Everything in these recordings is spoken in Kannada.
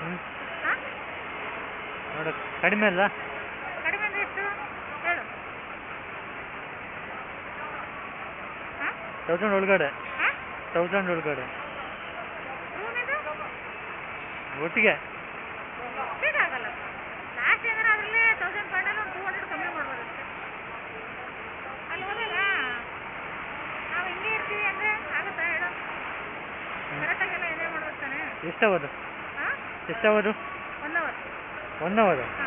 ಹ್ಞೂ ಹಾಂ ನೋಡು ಕಡಿಮೆ ಅಲ್ಲ ಕಡಿಮೆ ಅಂದರೆ ಎಷ್ಟು ಹೇಳು ಹಾಂ ತೌಸಂಡ್ ಒಳಗಡೆ ಹಾಂ ತೌಸಂಡ್ ಒಳಗಡೆ ರೂಮಿಂದು ಒಟ್ಟಿಗೆ ಆಗಲ್ಲ ಲಾಸ್ಟ್ ಏನಾರ ಅದರಲ್ಲಿ ತೌಸಂಡ್ ಫೈವ್ ಒಂದು ಟೂ ಹಂಡ್ರೆಡ್ ಕಮ್ಮಿ ಮಾಡ್ಬೋದು ಅಷ್ಟೇ ಅಲ್ಲಿ ಹೋದಾಗ ನಾವು ಹಿಂಗೆ ಇರ್ತೀವಿ ಅಂದರೆ ಆಗುತ್ತಾ ಹೇಳು ಕರೆಕ್ಟಾಗೆಲ್ಲ ಎಂಜಾಯ್ ಮಾಡ್ಬೇಕು ತಾನೆ ಎಷ್ಟಾಗೋದು ಹಾಂ ಎಷ್ಟಾಗೋದು ಒನ್ ಅವರ್ ಒನ್ ಅವರು ಹಾಂ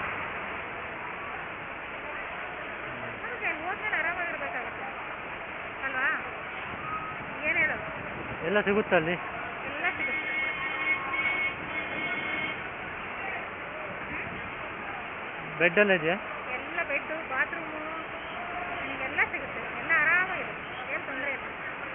ಅದಕ್ಕೆ ಅಲ್ಲಿ ಹೋದ್ಮೇಲೆ ಆರಾಮಾಗಿರ್ಬೇಕಾಗುತ್ತೆ ಅಲ್ವಾ ಏನು ಹೇಳೋದು ಎಲ್ಲ ಸಿಗುತ್ತಾ ಅಲ್ಲಿ ಎಲ್ಲ ಸಿಗುತ್ತೆ ಬೆಡ್ ಎಲ್ಲ ಇದೆಯಾ ಎಲ್ಲ ಬೆಡ್ಡು ಬಾತ್ರೂಮು ನಿಮಗೆಲ್ಲ ಸಿಗುತ್ತೆ ಎಲ್ಲ ಆರಾಮಾಗಿರುತ್ತೆ ಏನು ತೊಂದರೆ ಇಲ್ಲ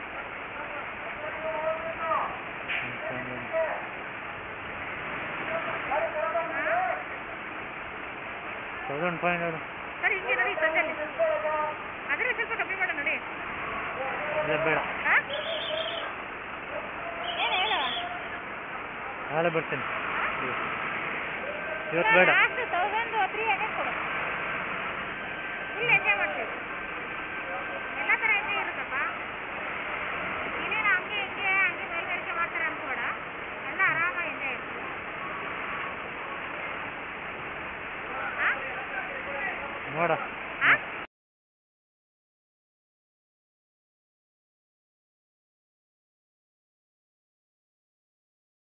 ತೌಸಂಡ್ ಫೈವ್ ಹಂಡ್ರೆಡ್ ಸರಿ ಹಿಂಗೆ ನೋಡಿ ತಂದಲ್ಲಿ ಆದರೆ ಸ್ವಲ್ಪ ಕಮ್ಮಿ ಮಾಡ ನೋಡಿ ಇಲ್ಲ ಬೇಡ ಹಾಂ ಏನು ಹೇಳು ನಾಳೆ ಬರ್ತೀನಿ ಇವತ್ತು ಬೇಡ ಲಾಸ್ಟ್ ತೌಸಂಡ್ ತ್ರೀ ಹಂಡ್ರೆಡ್ ಕೊಡು ಇಲ್ಲಿ ಎಂಜಾಯ್ ಮಾಡ್ತೀವಿ ಎಲ್ಲ ಥರ ಎಂಜಾಯ್ ಇರುತ್ತಪ್ಪ ನೀನೇನು ಹಂಗೆ ಹಿಂಗೆ ಹಂಗೆ ಮೇಲ್ಗಡೆಗೆ ಮಾಡ್ತಾರೆ ಅನ್ಕೋಬೇಡ ಎಲ್ಲ ಆರಾಮಾಗಿ ಎಂಜಾಯ್ ಇರುತ್ತೆ ಹಾಂ ನೋಡ